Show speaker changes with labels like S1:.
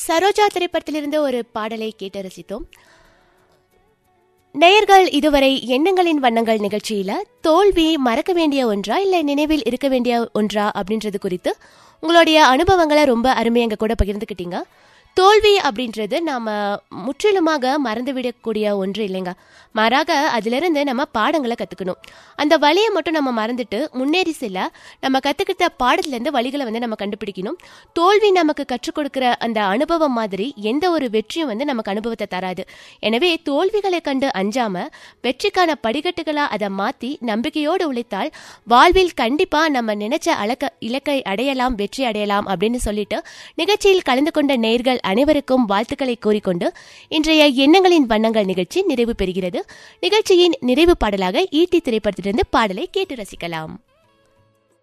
S1: சரோஜா திரைப்படத்திலிருந்து ஒரு பாடலை கேட்டு ரசித்தோம் நேயர்கள் இதுவரை எண்ணங்களின் வண்ணங்கள் நிகழ்ச்சியில தோல்வி மறக்க வேண்டிய ஒன்றா இல்ல நினைவில் இருக்க வேண்டிய ஒன்றா அப்படின்றது குறித்து உங்களுடைய அனுபவங்களை ரொம்ப அருமையாக எங்க கூட பகிர்ந்துக்கிட்டீங்க தோல்வி அப்படின்றது நாம முற்றிலுமாக மறந்துவிடக்கூடிய ஒன்று இல்லைங்க மாறாக அதிலிருந்து நம்ம பாடங்களை கத்துக்கணும் அந்த வழியை மட்டும் நம்ம மறந்துட்டு முன்னேறி செல்ல நம்ம கத்துக்கிட்ட பாடத்திலேருந்து வழிகளை வந்து நம்ம கண்டுபிடிக்கணும் தோல்வி நமக்கு கற்றுக் கொடுக்கிற அந்த அனுபவம் மாதிரி எந்த ஒரு வெற்றியும் வந்து நமக்கு அனுபவத்தை தராது எனவே தோல்விகளை கண்டு அஞ்சாம வெற்றிக்கான படிக்கட்டுகளா அதை மாத்தி நம்பிக்கையோடு உழைத்தால் வாழ்வில் கண்டிப்பா நம்ம நினைச்ச அலக்க இலக்கை அடையலாம் வெற்றி அடையலாம் அப்படின்னு சொல்லிட்டு நிகழ்ச்சியில் கலந்து கொண்ட நேர்கள் அனைவருக்கும் வாழ்த்துக்களை கூறிக்கொண்டு இன்றைய எண்ணங்களின் வண்ணங்கள் நிகழ்ச்சி நிறைவு பெறுகிறது நிகழ்ச்சியின் நிறைவு பாடலாக ஈட்டி திரைப்படத்திலிருந்து பாடலை கேட்டு ரசிக்கலாம்